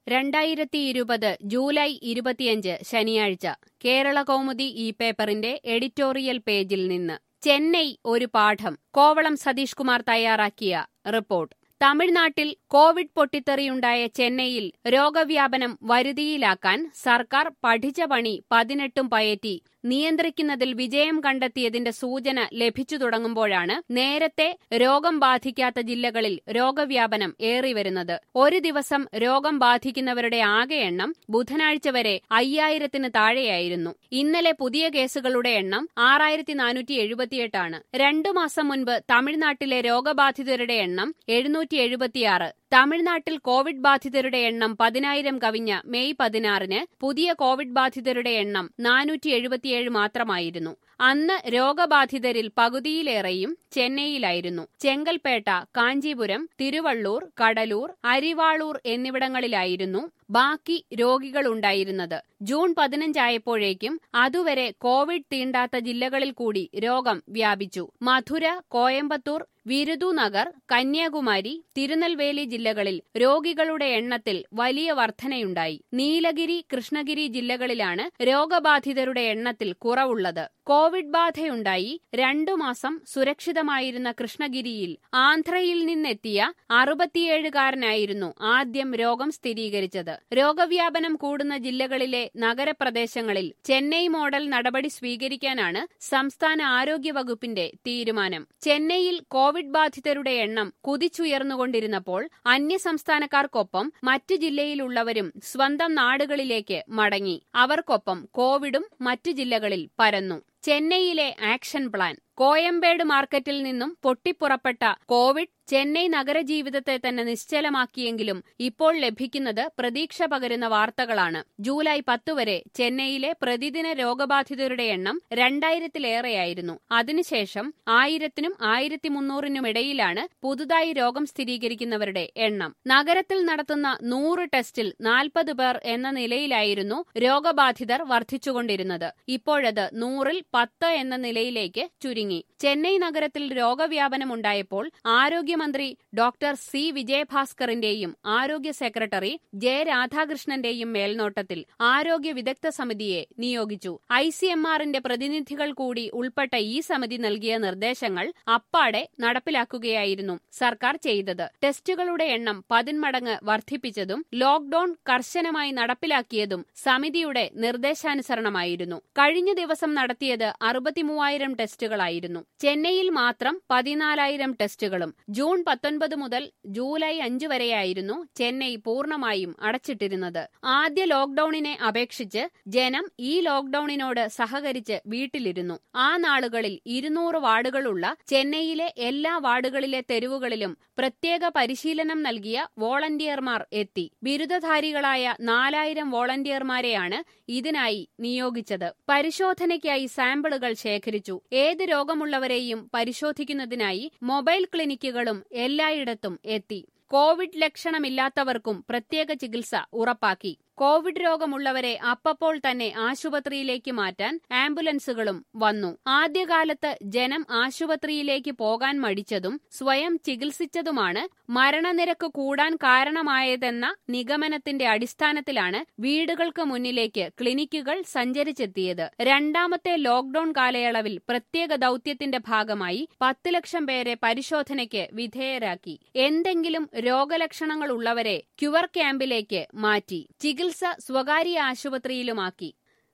രണ്ടായിരത്തി ഇരുപത് ജൂലൈ ഇരുപത്തിയഞ്ച് ശനിയാഴ്ച കേരള കൗമുദി ഈ പേപ്പറിന്റെ എഡിറ്റോറിയൽ പേജിൽ നിന്ന് ചെന്നൈ ഒരു പാഠം കോവളം സതീഷ് കുമാർ തയ്യാറാക്കിയ റിപ്പോർട്ട് തമിഴ്നാട്ടിൽ കോവിഡ് പൊട്ടിത്തെറിയുണ്ടായ ചെന്നൈയിൽ രോഗവ്യാപനം വരുതിയിലാക്കാൻ സർക്കാർ പഠിച്ച പണി പതിനെട്ടും പയറ്റി നിയന്ത്രിക്കുന്നതിൽ വിജയം കണ്ടെത്തിയതിന്റെ സൂചന ലഭിച്ചു തുടങ്ങുമ്പോഴാണ് നേരത്തെ രോഗം ബാധിക്കാത്ത ജില്ലകളിൽ രോഗവ്യാപനം ഏറിവരുന്നത് ഒരു ദിവസം രോഗം ബാധിക്കുന്നവരുടെ ആകെ എണ്ണം ബുധനാഴ്ച വരെ അയ്യായിരത്തിന് താഴെയായിരുന്നു ഇന്നലെ പുതിയ കേസുകളുടെ എണ്ണം ആറായിരത്തി നാനൂറ്റി എഴുപത്തിയെട്ടാണ് രണ്ടു മാസം മുൻപ് തമിഴ്നാട്ടിലെ രോഗബാധിതരുടെ എണ്ണം എഴുന്നൂറ്റി എഴുപത്തിയാറ് തമിഴ്നാട്ടിൽ കോവിഡ് ബാധിതരുടെ എണ്ണം പതിനായിരം കവിഞ്ഞ മെയ് പതിനാറിന് പുതിയ കോവിഡ് ബാധിതരുടെ എണ്ണം നാനൂറ്റി എഴുപത്തിയേഴ് മാത്രമായിരുന്നു അന്ന് രോഗബാധിതരിൽ പകുതിയിലേറെയും ചെന്നൈയിലായിരുന്നു ചെങ്കൽപ്പേട്ട കാഞ്ചീപുരം തിരുവള്ളൂർ കടലൂർ അരിവാളൂർ എന്നിവിടങ്ങളിലായിരുന്നു ബാക്കി രോഗികളുണ്ടായിരുന്നത് ജൂൺ പതിനഞ്ചായപ്പോഴേക്കും അതുവരെ കോവിഡ് തീണ്ടാത്ത ജില്ലകളിൽ കൂടി രോഗം വ്യാപിച്ചു മധുര കോയമ്പത്തൂർ വിരുദുനഗർ കന്യാകുമാരി തിരുനെൽവേലി ജില്ലകളിൽ രോഗികളുടെ എണ്ണത്തിൽ വലിയ വർധനയുണ്ടായി നീലഗിരി കൃഷ്ണഗിരി ജില്ലകളിലാണ് രോഗബാധിതരുടെ എണ്ണത്തിൽ കുറവുള്ളത് കോവിഡ് ബാധയുണ്ടായി രണ്ടു മാസം സുരക്ഷിതമായിരുന്ന കൃഷ്ണഗിരിയിൽ ആന്ധ്രയിൽ നിന്നെത്തിയ അറുപത്തിയേഴുകാരനായിരുന്നു ആദ്യം രോഗം സ്ഥിരീകരിച്ചത് രോഗവ്യാപനം കൂടുന്ന ജില്ലകളിലെ നഗരപ്രദേശങ്ങളിൽ ചെന്നൈ മോഡൽ നടപടി സ്വീകരിക്കാനാണ് സംസ്ഥാന ആരോഗ്യവകുപ്പിന്റെ തീരുമാനം ചെന്നൈയിൽ കോവിഡ് ബാധിതരുടെ എണ്ണം കുതിച്ചുയർന്നുകൊണ്ടിരുന്നപ്പോൾ അന്യസംസ്ഥാനക്കാർക്കൊപ്പം മറ്റു ജില്ലയിലുള്ളവരും സ്വന്തം നാടുകളിലേക്ക് മടങ്ങി അവർക്കൊപ്പം കോവിഡും മറ്റു ജില്ലകളിൽ പരന്നു ചെന്നൈയിലെ ആക്ഷൻ പ്ലാൻ കോയമ്പേട് മാർക്കറ്റിൽ നിന്നും പൊട്ടിപ്പുറപ്പെട്ട കോവിഡ് ചെന്നൈ നഗരജീവിതത്തെ തന്നെ നിശ്ചലമാക്കിയെങ്കിലും ഇപ്പോൾ ലഭിക്കുന്നത് പ്രതീക്ഷ പകരുന്ന വാർത്തകളാണ് ജൂലൈ പത്ത് വരെ ചെന്നൈയിലെ പ്രതിദിന രോഗബാധിതരുടെ എണ്ണം രണ്ടായിരത്തിലേറെയായിരുന്നു അതിനുശേഷം ആയിരത്തിനും ആയിരത്തി മുന്നൂറിനുമിടയിലാണ് പുതുതായി രോഗം സ്ഥിരീകരിക്കുന്നവരുടെ എണ്ണം നഗരത്തിൽ നടത്തുന്ന നൂറ് ടെസ്റ്റിൽ നാൽപ്പത് പേർ എന്ന നിലയിലായിരുന്നു രോഗബാധിതർ വർദ്ധിച്ചുകൊണ്ടിരുന്നത് ഇപ്പോഴത് നൂറിൽ പത്ത് എന്ന നിലയിലേക്ക് ചുരുങ്ങി ചെന്നൈ നഗരത്തിൽ രോഗവ്യാപനമുണ്ടായപ്പോൾ ആരോഗ്യമന്ത്രി ഡോക്ടർ സി വിജയഭാസ്കറിന്റെയും ആരോഗ്യ സെക്രട്ടറി ജെ രാധാകൃഷ്ണന്റെയും മേൽനോട്ടത്തിൽ ആരോഗ്യ വിദഗ്ധ സമിതിയെ നിയോഗിച്ചു ഐ സി എം ആറിന്റെ പ്രതിനിധികൾ കൂടി ഉൾപ്പെട്ട ഈ സമിതി നൽകിയ നിർദ്ദേശങ്ങൾ അപ്പാടെ നടപ്പിലാക്കുകയായിരുന്നു സർക്കാർ ചെയ്തത് ടെസ്റ്റുകളുടെ എണ്ണം പതിന്മടങ്ങ് വർദ്ധിപ്പിച്ചതും ലോക്ഡൌൺ കർശനമായി നടപ്പിലാക്കിയതും സമിതിയുടെ നിർദ്ദേശാനുസരണമായിരുന്നു കഴിഞ്ഞ ദിവസം നടത്തിയത് അറുപത്തിമൂവായിരം ടെസ്റ്റുകളായിരുന്നു ചെന്നൈയിൽ മാത്രം പതിനാലായിരം ടെസ്റ്റുകളും ജൂൺ പത്തൊൻപത് മുതൽ ജൂലൈ അഞ്ച് വരെയായിരുന്നു ചെന്നൈ പൂർണ്ണമായും അടച്ചിട്ടിരുന്നത് ആദ്യ ലോക്ഡൌണിനെ അപേക്ഷിച്ച് ജനം ഈ ലോക്ഡൌണിനോട് സഹകരിച്ച് വീട്ടിലിരുന്നു ആ നാളുകളിൽ ഇരുന്നൂറ് വാർഡുകളുള്ള ചെന്നൈയിലെ എല്ലാ വാർഡുകളിലെ തെരുവുകളിലും പ്രത്യേക പരിശീലനം നൽകിയ വോളണ്ടിയർമാർ എത്തി ബിരുദധാരികളായ നാലായിരം വോളണ്ടിയർമാരെയാണ് ഇതിനായി നിയോഗിച്ചത് പരിശോധനയ്ക്കായി സാമ്പിളുകൾ ശേഖരിച്ചു ഏത് രോഗമുള്ളവരെയും പരിശോധിക്കുന്നതിനായി മൊബൈൽ ക്ലിനിക്കുകളും എല്ലായിടത്തും എത്തി കോവിഡ് ലക്ഷണമില്ലാത്തവർക്കും പ്രത്യേക ചികിത്സ ഉറപ്പാക്കി കോവിഡ് രോഗമുള്ളവരെ അപ്പപ്പോൾ തന്നെ ആശുപത്രിയിലേക്ക് മാറ്റാൻ ആംബുലൻസുകളും വന്നു ആദ്യകാലത്ത് ജനം ആശുപത്രിയിലേക്ക് പോകാൻ മടിച്ചതും സ്വയം ചികിത്സിച്ചതുമാണ് മരണനിരക്ക് കൂടാൻ കാരണമായതെന്ന നിഗമനത്തിന്റെ അടിസ്ഥാനത്തിലാണ് വീടുകൾക്ക് മുന്നിലേക്ക് ക്ലിനിക്കുകൾ സഞ്ചരിച്ചെത്തിയത് രണ്ടാമത്തെ ലോക്ഡൌൺ കാലയളവിൽ പ്രത്യേക ദൌത്യത്തിന്റെ ഭാഗമായി പത്ത് ലക്ഷം പേരെ പരിശോധനയ്ക്ക് വിധേയരാക്കി എന്തെങ്കിലും രോഗലക്ഷണങ്ങൾ ഉള്ളവരെ ക്യുവർ ക്യാമ്പിലേക്ക് മാറ്റി ചികിത്സ സ്വകാര്യ ആശുപത്രിയിലുമാക്കി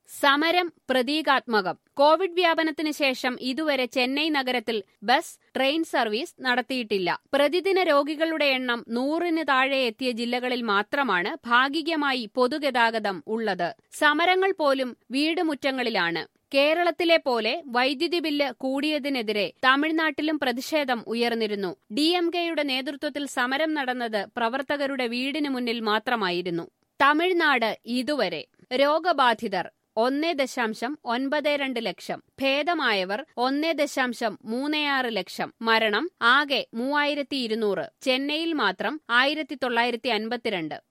സമരം പ്രതീകാത്മകം കോവിഡ് വ്യാപനത്തിന് ശേഷം ഇതുവരെ ചെന്നൈ നഗരത്തിൽ ബസ് ട്രെയിൻ സർവീസ് നടത്തിയിട്ടില്ല പ്രതിദിന രോഗികളുടെ എണ്ണം നൂറിന് താഴെ എത്തിയ ജില്ലകളിൽ മാത്രമാണ് ഭാഗികമായി പൊതുഗതാഗതം ഉള്ളത് സമരങ്ങൾ പോലും വീടുമുറ്റങ്ങളിലാണ് കേരളത്തിലെ പോലെ വൈദ്യുതി ബില്ല് കൂടിയതിനെതിരെ തമിഴ്നാട്ടിലും പ്രതിഷേധം ഉയർന്നിരുന്നു ഡി എം കെയുടെ നേതൃത്വത്തിൽ സമരം നടന്നത് പ്രവർത്തകരുടെ വീടിനു മുന്നിൽ മാത്രമായിരുന്നു തമിഴ്നാട് ഇതുവരെ രോഗബാധിതർ ഒന്നേ ദശാംശം ഒൻപത് രണ്ട് ലക്ഷം ഭേദമായവർ ഒന്നേ ദശാംശം മൂന്നേയാറ് ലക്ഷം മരണം ആകെ മൂവായിരത്തി ഇരുന്നൂറ് ചെന്നൈയിൽ മാത്രം ആയിരത്തി തൊള്ളായിരത്തി അൻപത്തിരണ്ട്